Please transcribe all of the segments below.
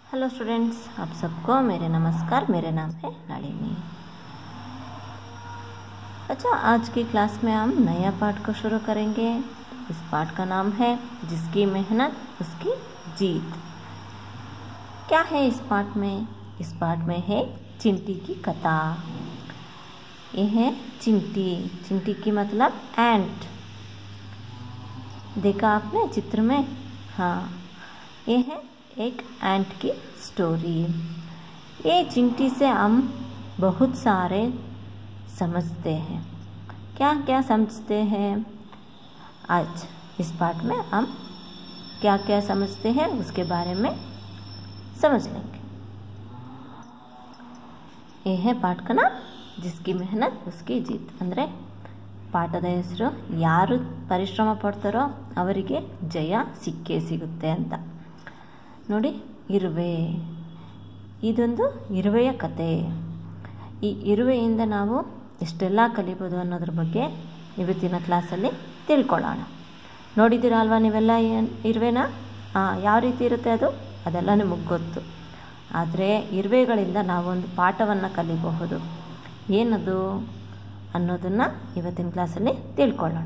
hello students आप सबको मेरे नमस्कार मेरे नाम है नलिनी अच्छा आज की क्लास में हम नया पाठ को शुरू करेंगे इस पाठ का नाम है जिसकी मेहनत उसकी जीत क्या है इस पाठ में इस पाठ में है चिंटी की कथा ये है चिंटी चिंटी की मतलब एंट देखा आपने चित्र में हाँ ये है एक एंट की स्टोरी ये चिंटी से हम बहुत सारे समझते हैं क्या क्या समझते हैं आज इस पाठ में हम क्या क्या समझते हैं उसके बारे में समझ लेंगे ये है ಪಾಠ जिसकी मेहनत उसकी जीत ಅಂದರೆ ಪಾಠದ ಹೆಸರು ಯಾರು ಪರಿಶ್ರಮ ಪಡ್ತಾರೋ ಅವರಿಗೆ ಜಯ ಸಿಕ್ಕೇ ಸಿಗುತ್ತೆ ಅಂತ ನೋಡಿ ಇರುವೆ ಇದೊಂದು ಇರುವೆಯ ಕತೆ ಈ ಇರುವೆಯಿಂದ ನಾವು ಎಷ್ಟೆಲ್ಲ ಕಲಿಬೋದು ಅನ್ನೋದ್ರ ಬಗ್ಗೆ ಇವತ್ತಿನ ಕ್ಲಾಸಲ್ಲಿ ತಿಳ್ಕೊಳ್ಳೋಣ ನೋಡಿದ್ದೀರಾ ಅಲ್ವಾ ನೀವೆಲ್ಲ ಏನು ಇರುವೆನ ಹಾಂ ಯಾವ ರೀತಿ ಇರುತ್ತೆ ಅದು ಅದೆಲ್ಲ ನಿಮಗೆ ಗೊತ್ತು ಆದರೆ ಇರುವೆಗಳಿಂದ ನಾವೊಂದು ಪಾಠವನ್ನು ಕಲಿಬಹುದು ಏನದು ಅನ್ನೋದನ್ನು ಇವತ್ತಿನ ಕ್ಲಾಸಲ್ಲಿ ತಿಳ್ಕೊಳ್ಳೋಣ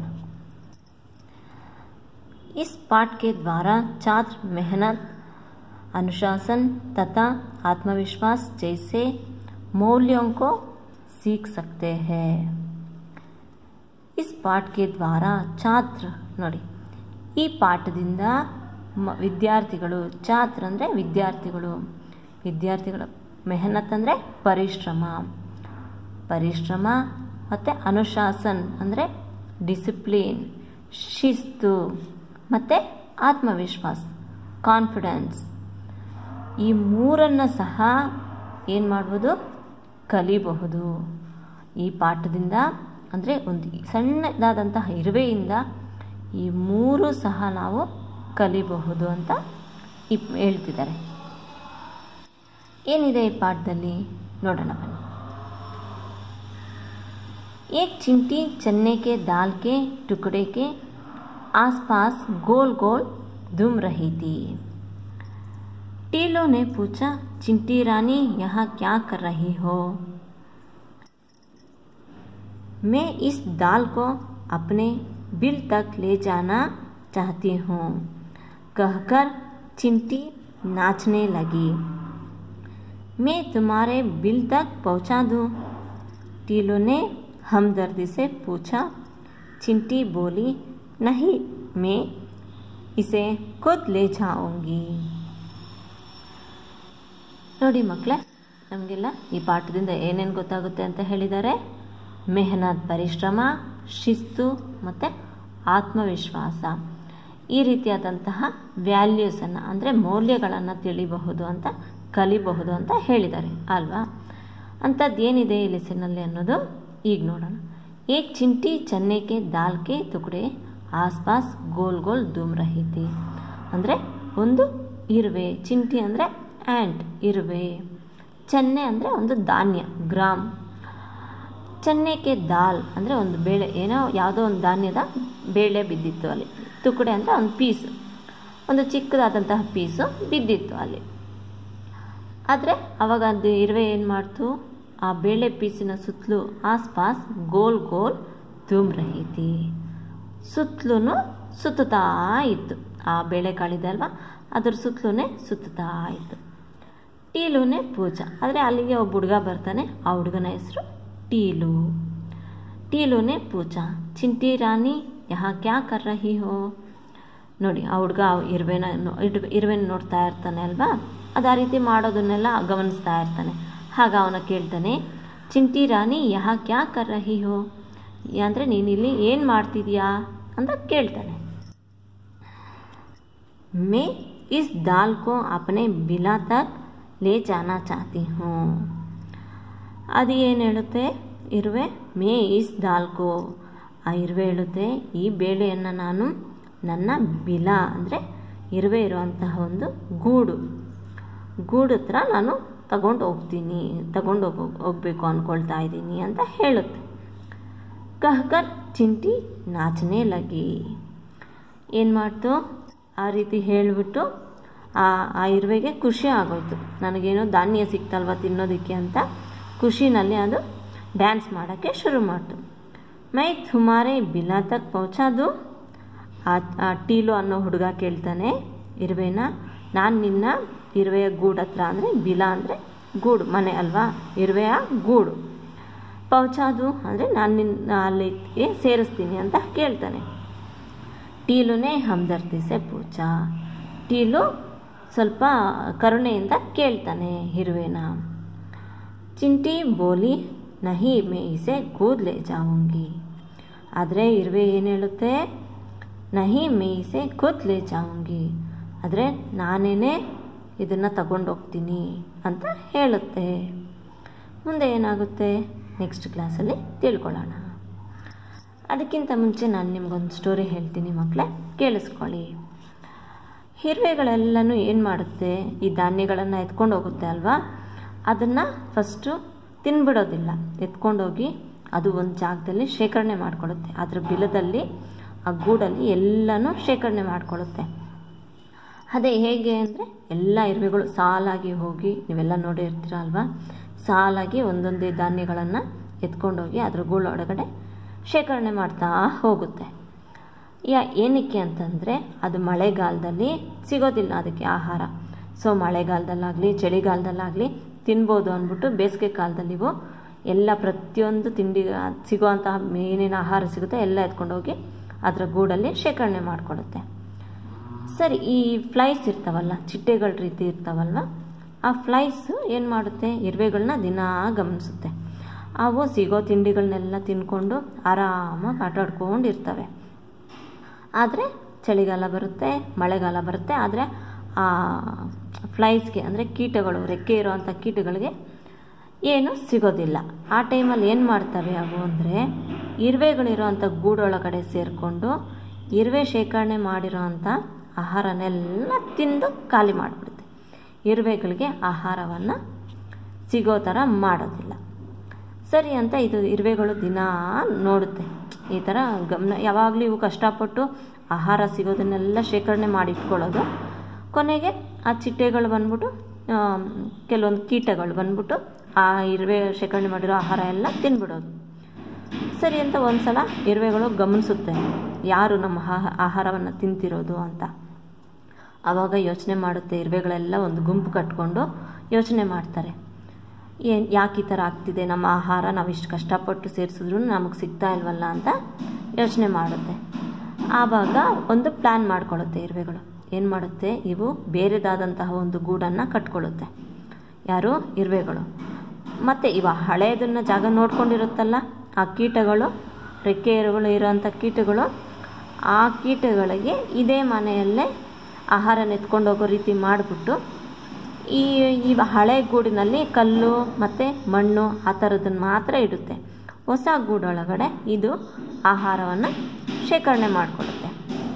इस पाठ के द्वारा छात्र मेहनत अनुशासन तथा आत्मविश्वास जैसे मूल्यों को सीख सकते हैं इस पाठ के द्वारा छात्र ನೋಡಿ ಈ ಪಾಠದಿಂದ ಮ ವಿದ್ಯಾರ್ಥಿಗಳು ಛಾತ್ರ ಅಂದರೆ ವಿದ್ಯಾರ್ಥಿಗಳು ವಿದ್ಯಾರ್ಥಿಗಳು ಮೆಹನತ್ ಅಂದರೆ ಪರಿಶ್ರಮ ಪರಿಶ್ರಮ ಮತ್ತು ಅನುಶಾಸನ್ ಅಂದರೆ ಡಿಸಿಪ್ಲಿನ್ ಶಿಸ್ತು ಮತ್ತು ಆತ್ಮವಿಶ್ವಾಸ ಕಾನ್ಫಿಡೆನ್ಸ್ ಈ ಮೂರನ್ನು ಸಹ ಏನು ಮಾಡ್ಬೋದು ಕಲಿಬಹುದು ಈ ಪಾಠದಿಂದ ಅಂದರೆ ಒಂದು ಸಣ್ಣದಾದಂತಹ ಇರುವೆಯಿಂದ ಈ ಮೂರು ಸಹ ನಾವು ಕಲಿಬಹುದು ಅಂತ ಇಪ್ ಹೇಳ್ತಿದ್ದಾರೆ ಏನಿದೆ ಈ ಪಾಠದಲ್ಲಿ ನೋಡೋಣ ಬನ್ನಿ एक चिंटी चने के दाल के टुकड़े के आसपास गोल गोल घूम रही थी टीलो ने पूछा चिंटी रानी यहाँ क्या कर रही हो मैं इस दाल को अपने बिल तक ले जाना चाहती हूँ कहकर चिंटी नाचने लगी मैं तुम्हारे बिल तक पहुँचा दूँ टीलो ने हमदर्दी से पूछा चिंटी बोली नहीं मैं इसे खुद ले जाऊंगी ನೋಡಿ ಮಕ್ಕಳೇ ನಮಗೆಲ್ಲ ಈ ಪಾಠದಿಂದ ಏನೇನು ಗೊತ್ತಾಗುತ್ತೆ ಅಂತ ಹೇಳಿದ್ದಾರೆ ಮೆಹನತ್ ಪರಿಶ್ರಮ ಶಿಸ್ತು ಮತ್ತು ಆತ್ಮವಿಶ್ವಾಸ ಈ ರೀತಿಯಾದಂತಹ ವ್ಯಾಲ್ಯೂಸನ್ನು ಅಂದರೆ ಮೌಲ್ಯಗಳನ್ನು ತಿಳಿಬಹುದು ಅಂತ ಕಲಿಬಹುದು ಅಂತ ಹೇಳಿದ್ದಾರೆ ಅಲ್ವಾ ಅಂಥದ್ದು ಏನಿದೆ ಈ ಲೆಸನಲ್ಲಿ ಅನ್ನೋದು ಈಗ ನೋಡೋಣ ಏಕ್ ಚಿಂಟಿ ಚನ್ನೆ ಕೆ ದಾಲ್ ಕೆ ತುಕಡೆ ಆಸ್ಪಾಸ್ ಗೋಲ್ ಗೋಲ್ ಧೂಮ್ ರಹಿತಿ ಅಂದರೆ ಒಂದು ಇರುವೆ ಚಿಂಟಿ ಅಂದರೆ ಆ್ಯಂಟ್ ಇರುವೆ ಚೆನ್ನೆ ಅಂದರೆ ಒಂದು ಧಾನ್ಯ ಗ್ರಾಮ್ ಚೆನ್ನೆಗೆ ದಾಲ್ ಅಂದರೆ ಒಂದು ಬೇಳೆ ಏನೋ ಯಾವುದೋ ಒಂದು ಧಾನ್ಯದ ಬೇಳೆ ಬಿದ್ದಿತ್ತು ಅಲ್ಲಿ ತುಕಡೆ ಅಂದರೆ ಒಂದು ಪೀಸು ಒಂದು ಚಿಕ್ಕದಾದಂತಹ ಪೀಸು ಬಿದ್ದಿತ್ತು ಅಲ್ಲಿ ಆದರೆ ಅವಾಗ ಅದು ಇರುವೆ ಏನು ಮಾಡ್ತು ಆ ಬೇಳೆ ಪೀಸಿನ ಸುತ್ತಲೂ ಆಸ್ಪಾಸ್ ಗೋಲ್ ಗೋಲ್ ಧೂಮ್ ರಹಿತಿ ಸುತ್ತಲೂ ಸುತ್ತುತ್ತಾ ಇತ್ತು ಆ ಬೇಳೆಕಾಳಿದೆ ಅಲ್ವಾ ಅದ್ರ ಸುತ್ತಲೂ ಸುತ್ತುತ್ತಾ ಇತ್ತು ಟೀಲುನೇ ಪೂಜಾ ಆದರೆ ಅಲ್ಲಿಗೆ ಒಬ್ಬ ಹುಡುಗ ಬರ್ತಾನೆ ಆ ಹುಡುಗನ ಹೆಸರು ಟೀಲು ಟೀಲುನೇ ಪೂಜಾ ಚಿಂಟಿ ರಾಣಿ ಯಹ ಕ್ಯಾ ಕರ್ ರಹಿ ಹೋ ನೋಡಿ ಆ ಹುಡುಗ ಇರುವೆನ ಇರುವೆನ ನೋಡ್ತಾ ಇರ್ತಾನೆ ಅಲ್ವಾ ಅದು ಆ ರೀತಿ ಮಾಡೋದನ್ನೆಲ್ಲ ಗಮನಿಸ್ತಾ ಇರ್ತಾನೆ ಆಗ ಅವನ ಕೇಳ್ತಾನೆ ಚಿಂಟಿ ರಾಣಿ ಯಹ ಕ್ಯಾ ಕರ್ ರಹಿ ಹೋ ಅಂದರೆ ನೀನಿಲ್ಲಿ ಏನು ಮಾಡ್ತಿದ್ಯಾ ಅಂತ ಕೇಳ್ತಾನೆ ಮೇ ಇಸ್ ದಾಲ್ ಕೋ ಅಪನೆ ಬಿಲಾ ತಕ್ ಲೇ ಜಾನಾ ಚಾಹತಿ ಹೂँ ಅದು ಏನು ಹೇಳುತ್ತೆ ಇರುವೆ ಮೇ ಇಸ್ ದಾಲ್ ಕೋ ಆ ಇರುವೆ ಹೇಳುತ್ತೆ ಈ ಬೇಳೆಯನ್ನು ನಾನು ನನ್ನ ಬಿಲ ಅಂದರೆ ಇರುವೆ ಇರುವಂತಹ ಒಂದು ಗೂಡು ಗೂಡು ಹತ್ರ ನಾನು ತಗೊಂಡು ಹೋಗ್ತೀನಿ ತಗೊಂಡು ಹೋಗಿ ಹೋಗಬೇಕು ಅಂದ್ಕೊಳ್ತಾ ಇದ್ದೀನಿ ಅಂತ ಹೇಳುತ್ತೆ ಕಹಕರ್ ಚಿಂಟಿ ನಾಚನೆ ಲಗಿ ಏನು ಮಾಡ್ತು ಆ ರೀತಿ ಹೇಳಿಬಿಟ್ಟು ಆ ಆ ಇರುವೆಗೆ ಖುಷಿ ಆಗೋಯ್ತು ನನಗೇನೋ ಧಾನ್ಯ ಸಿಕ್ತಲ್ವ ತಿನ್ನೋದಕ್ಕೆ ಅಂತ ಖುಷಿನಲ್ಲಿ ಅದು ಡ್ಯಾನ್ಸ್ ಮಾಡೋಕ್ಕೆ ಶುರು ಮಾಡ್ತು ಮೈ ತುಮಾರೆ ಬಿಲಾ ತಕ್ ಪೌಚಾದು ಆ ಆ ಟೀಲು ಅನ್ನೋ ಹುಡುಗ ಕೇಳ್ತಾನೆ ಇರುವೆನ ನಾನು ನಿನ್ನ ಇರುವೆಯ ಗೂಡು ಹತ್ರ ಅಂದರೆ ಬಿಲ ಅಂದರೆ ಗೂಡು ಮನೆ ಅಲ್ವಾ ಇರುವೆಯ ಗೂಡು ಪೌಚಾದು ಅಂದರೆ ನಾನು ನಿನ್ನ ಅಲ್ಲಿಗೆ ಸೇರಿಸ್ತೀನಿ ಅಂತ ಕೇಳ್ತಾನೆ ಟೀಲುನೇ ಹಮ್ದರ್ದಿ ಸೆ ಪೂಚ ಟೀಲು ಸ್ವಲ್ಪ ಕರುಣೆಯಿಂದ ಕೇಳ್ತಾನೆ ಇರುವೆನ ಚಿಂಟಿ ಬೋಲಿ ನಹಿ ಮೇ ಇಸೆ ಕೂದ್ ಲೇ ಜಾವುಂಗಿ ಆದರೆ ಇರುವೆ ಏನು ಹೇಳುತ್ತೆ ನಹಿ ಮೇ ಇಸೆ ಕೂದ್ ಲೇ ಜಾವುಂಗಿ ಆದರೆ ನಾನೇನೇ ಇದನ್ನು ತಗೊಂಡೋಗ್ತೀನಿ ಅಂತ ಹೇಳುತ್ತೆ ಮುಂದೆ ಏನಾಗುತ್ತೆ ನೆಕ್ಸ್ಟ್ ಕ್ಲಾಸಲ್ಲಿ ತಿಳ್ಕೊಳ್ಳೋಣ ಅದಕ್ಕಿಂತ ಮುಂಚೆ ನಾನು ನಿಮ್ಗೊಂದು ಸ್ಟೋರಿ ಹೇಳ್ತೀನಿ ಮಕ್ಕಳೇ ಕೇಳಿಸ್ಕೊಳ್ಳಿ ಇರುವೆಗಳೆಲ್ಲನೂ ಏನು ಮಾಡುತ್ತೆ ಈ ಧಾನ್ಯಗಳನ್ನು ಎತ್ಕೊಂಡು ಹೋಗುತ್ತೆ ಅಲ್ವಾ ಅದನ್ನು ಫಸ್ಟು ತಿನ್ಬಿಡೋದಿಲ್ಲ ಎತ್ಕೊಂಡೋಗಿ ಅದು ಒಂದು ಜಾಗದಲ್ಲಿ ಶೇಖರಣೆ ಮಾಡ್ಕೊಳ್ಳುತ್ತೆ ಅದ್ರ ಬಿಲದಲ್ಲಿ ಆ ಗೂಡಲ್ಲಿ ಎಲ್ಲನೂ ಶೇಖರಣೆ ಮಾಡ್ಕೊಳ್ಳುತ್ತೆ ಅದೇ ಹೇಗೆ ಅಂದರೆ ಎಲ್ಲ ಇರುವೆಗಳು ಸಾಲಾಗಿ ಹೋಗಿ ನೀವೆಲ್ಲ ನೋಡಿರ್ತೀರ ಅಲ್ವಾ ಸಾಲಾಗಿ ಒಂದೊಂದೇ ಧಾನ್ಯಗಳನ್ನು ಎತ್ಕೊಂಡೋಗಿ ಅದ್ರ ಗೂಳೊಳಗಡೆ ಶೇಖರಣೆ ಮಾಡ್ತಾ ಹೋಗುತ್ತೆ ಯಾ ಏನಕ್ಕೆ ಅಂತಂದರೆ ಅದು ಮಳೆಗಾಲದಲ್ಲಿ ಸಿಗೋದಿಲ್ಲ ಅದಕ್ಕೆ ಆಹಾರ ಸೊ ಮಳೆಗಾಲದಲ್ಲಾಗಲಿ ಚಳಿಗಾಲದಲ್ಲಾಗಲಿ ತಿನ್ಬೋದು ಅಂದ್ಬಿಟ್ಟು ಬೇಸಿಗೆ ಕಾಲದಲ್ಲಿ ಇವು ಎಲ್ಲ ಪ್ರತಿಯೊಂದು ತಿಂಡಿ ಸಿಗೋವಂತಹ ಏನೇನು ಆಹಾರ ಸಿಗುತ್ತೆ ಎಲ್ಲ ಎತ್ಕೊಂಡೋಗಿ ಅದರ ಗೂಡಲ್ಲಿ ಶೇಖರಣೆ ಮಾಡಿಕೊಡುತ್ತೆ ಸರಿ ಈ ಫ್ಲೈಸ್ ಇರ್ತಾವಲ್ಲ ಚಿಟ್ಟೆಗಳ ರೀತಿ ಇರ್ತಾವಲ್ವ ಆ ಫ್ಲೈಸ್ ಏನು ಮಾಡುತ್ತೆ ಇರುವೆಗಳನ್ನ ದಿನಾ ಗಮನಿಸುತ್ತೆ ಅವು ಸಿಗೋ ತಿಂಡಿಗಳನ್ನೆಲ್ಲ ತಿನ್ಕೊಂಡು ಆರಾಮಾಗಿ ಆಟ ಆಡ್ಕೊಂಡು ಇರ್ತವೆ ಆದರೆ ಚಳಿಗಾಲ ಬರುತ್ತೆ ಮಳೆಗಾಲ ಬರುತ್ತೆ ಆದರೆ ಆ ಫ್ಲೈಸ್ಗೆ ಅಂದರೆ ಕೀಟಗಳು ರೆಕ್ಕೆ ಇರೋವಂಥ ಕೀಟಗಳಿಗೆ ಏನು ಸಿಗೋದಿಲ್ಲ ಆ ಟೈಮಲ್ಲಿ ಏನು ಮಾಡ್ತವೆ ಅವು ಅಂದರೆ ಇರುವೆಗಳಿರೋವಂಥ ಗೂಡೊಳಗಡೆ ಸೇರಿಕೊಂಡು ಇರುವೆ ಶೇಖರಣೆ ಮಾಡಿರೋವಂಥ ಆಹಾರನೆಲ್ಲ ತಿಂದು ಖಾಲಿ ಮಾಡಿಬಿಡುತ್ತೆ ಇರುವೆಗಳಿಗೆ ಆಹಾರವನ್ನು ಸಿಗೋ ಥರ ಮಾಡೋದಿಲ್ಲ ಸರಿ ಅಂತ ಇದು ಇರುವೆಗಳು ದಿನ ನೋಡುತ್ತೆ ಈ ಥರ ಗಮನ ಯಾವಾಗಲೂ ಇವು ಕಷ್ಟಪಟ್ಟು ಆಹಾರ ಸಿಗೋದನ್ನೆಲ್ಲ ಶೇಖರಣೆ ಮಾಡಿ ಇಟ್ಕೊಳ್ಳೋದು ಕೊನೆಗೆ ಆ ಚಿಟ್ಟೆಗಳು ಬಂದ್ಬಿಟ್ಟು ಕೆಲವೊಂದು ಕೀಟಗಳು ಬಂದ್ಬಿಟ್ಟು ಆ ಇರುವೆ ಶೇಖರಣೆ ಮಾಡಿರೋ ಆಹಾರ ಎಲ್ಲ ತಿನ್ಬಿಡೋದು ಸರಿ ಅಂತ ಒಂದ್ಸಲ ಇರುವೆಗಳು ಗಮನಿಸುತ್ತೆ ಯಾರು ನಮ್ಮ ಆಹಾರವನ್ನು ತಿಂತಿರೋದು ಅಂತ ಆವಾಗ ಯೋಚನೆ ಮಾಡುತ್ತೆ ಇರುವೆಗಳೆಲ್ಲ ಒಂದು ಗುಂಪು ಕಟ್ಕೊಂಡು ಯೋಚನೆ ಮಾಡ್ತಾರೆ ಏನು ಯಾಕೆ ಈ ಥರ ಆಗ್ತಿದೆ ನಮ್ಮ ಆಹಾರ ನಾವು ಇಷ್ಟು ಕಷ್ಟಪಟ್ಟು ಸೇರಿಸಿದ್ರು ನಮಗೆ ಸಿಗ್ತಾ ಇಲ್ವಲ್ಲ ಅಂತ ಯೋಚನೆ ಮಾಡುತ್ತೆ ಆವಾಗ ಒಂದು ಪ್ಲ್ಯಾನ್ ಮಾಡ್ಕೊಳ್ಳುತ್ತೆ ಇರುವೆಗಳು ಏನು ಮಾಡುತ್ತೆ ಇವು ಬೇರೆದಾದಂತಹ ಒಂದು ಗೂಡನ್ನು ಕಟ್ಕೊಳ್ಳುತ್ತೆ ಯಾರು ಇರುವೆಗಳು ಮತ್ತು ಇವ ಹಳೆಯದನ್ನು ಜಾಗ ನೋಡ್ಕೊಂಡಿರುತ್ತಲ್ಲ ಆ ಕೀಟಗಳು ರೆಕ್ಕೆಗಳು ಇರೋವಂಥ ಕೀಟಗಳು ಆ ಕೀಟಗಳಿಗೆ ಇದೇ ಮನೆಯಲ್ಲೇ ಆಹಾರನ ಎತ್ಕೊಂಡು ಹೋಗೋ ರೀತಿ ಮಾಡಿಬಿಟ್ಟು ಈ ಈ ಹಳೆ ಗೂಡಿನಲ್ಲಿ ಕಲ್ಲು ಮತ್ತು ಮಣ್ಣು ಆ ಥರದನ್ನು ಮಾತ್ರ ಇಡುತ್ತೆ ಹೊಸ ಗೂಡೊಳಗಡೆ ಇದು ಆಹಾರವನ್ನು ಶೇಖರಣೆ ಮಾಡಿಕೊಡುತ್ತೆ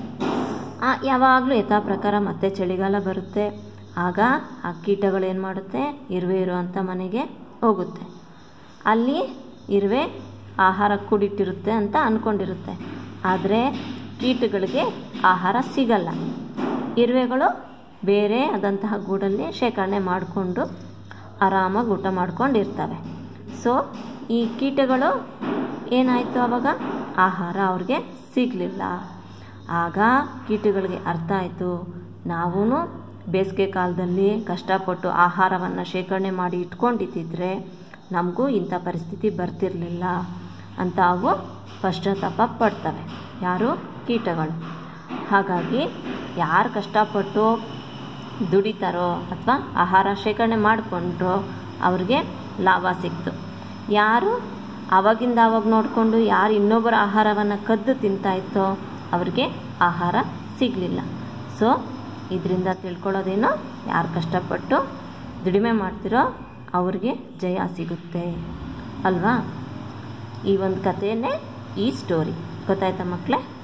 ಯಾವಾಗಲೂ ಯಥಾ ಪ್ರಕಾರ ಮತ್ತೆ ಚಳಿಗಾಲ ಬರುತ್ತೆ ಆಗ ಆ ಕೀಟಗಳು ಏನು ಮಾಡುತ್ತೆ ಇರುವೆ ಇರುವಂಥ ಮನೆಗೆ ಹೋಗುತ್ತೆ ಅಲ್ಲಿ ಇರುವೆ ಆಹಾರ ಕೂಡಿಟ್ಟಿರುತ್ತೆ ಅಂತ ಅಂದ್ಕೊಂಡಿರುತ್ತೆ ಆದರೆ ಕೀಟಗಳಿಗೆ ಆಹಾರ ಸಿಗಲ್ಲ ಇರುವೆಗಳು ಬೇರೆ ಆದಂತಹ ಗೂಡಲ್ಲಿ ಶೇಖರಣೆ ಮಾಡಿಕೊಂಡು ಆರಾಮಾಗಿ ಊಟ ಮಾಡ್ಕೊಂಡು ಇರ್ತವೆ ಸೊ ಈ ಕೀಟಗಳು ಏನಾಯಿತು ಆವಾಗ ಆಹಾರ ಅವ್ರಿಗೆ ಸಿಗಲಿಲ್ಲ ಆಗ ಕೀಟಗಳಿಗೆ ಅರ್ಥ ಆಯಿತು ನಾವೂ ಬೇಸಿಗೆ ಕಾಲದಲ್ಲಿ ಕಷ್ಟಪಟ್ಟು ಆಹಾರವನ್ನು ಶೇಖರಣೆ ಮಾಡಿ ಇಟ್ಕೊಂಡಿದ್ದಿದ್ರೆ ನಮಗೂ ಇಂಥ ಪರಿಸ್ಥಿತಿ ಬರ್ತಿರಲಿಲ್ಲ ಅಂತ ಅವು ಪಶ್ಚಾತ್ತಾಪ ಪಡ್ತವೆ ಯಾರು ಕೀಟಗಳು ಹಾಗಾಗಿ ಯಾರು ಕಷ್ಟಪಟ್ಟು ದುಡಿತಾರೋ ಅಥವಾ ಆಹಾರ ಶೇಖರಣೆ ಮಾಡಿಕೊಂಡ್ರೋ ಅವ್ರಿಗೆ ಲಾಭ ಸಿಕ್ತು ಯಾರು ಆವಾಗಿಂದ ಆವಾಗ ನೋಡಿಕೊಂಡು ಯಾರು ಇನ್ನೊಬ್ಬರ ಆಹಾರವನ್ನು ಕದ್ದು ತಿಂತಾಯಿತ್ತೋ ಅವ್ರಿಗೆ ಆಹಾರ ಸಿಗಲಿಲ್ಲ ಸೊ ಇದರಿಂದ ತಿಳ್ಕೊಳ್ಳೋದೇನು ಯಾರು ಕಷ್ಟಪಟ್ಟು ದುಡಿಮೆ ಮಾಡ್ತಿರೋ ಅವ್ರಿಗೆ ಜಯ ಸಿಗುತ್ತೆ ಅಲ್ವಾ ಈ ಒಂದು ಕಥೆಯೇ ಈ ಸ್ಟೋರಿ ಗೊತ್ತಾಯ್ತಾ ಮಕ್ಕಳೇ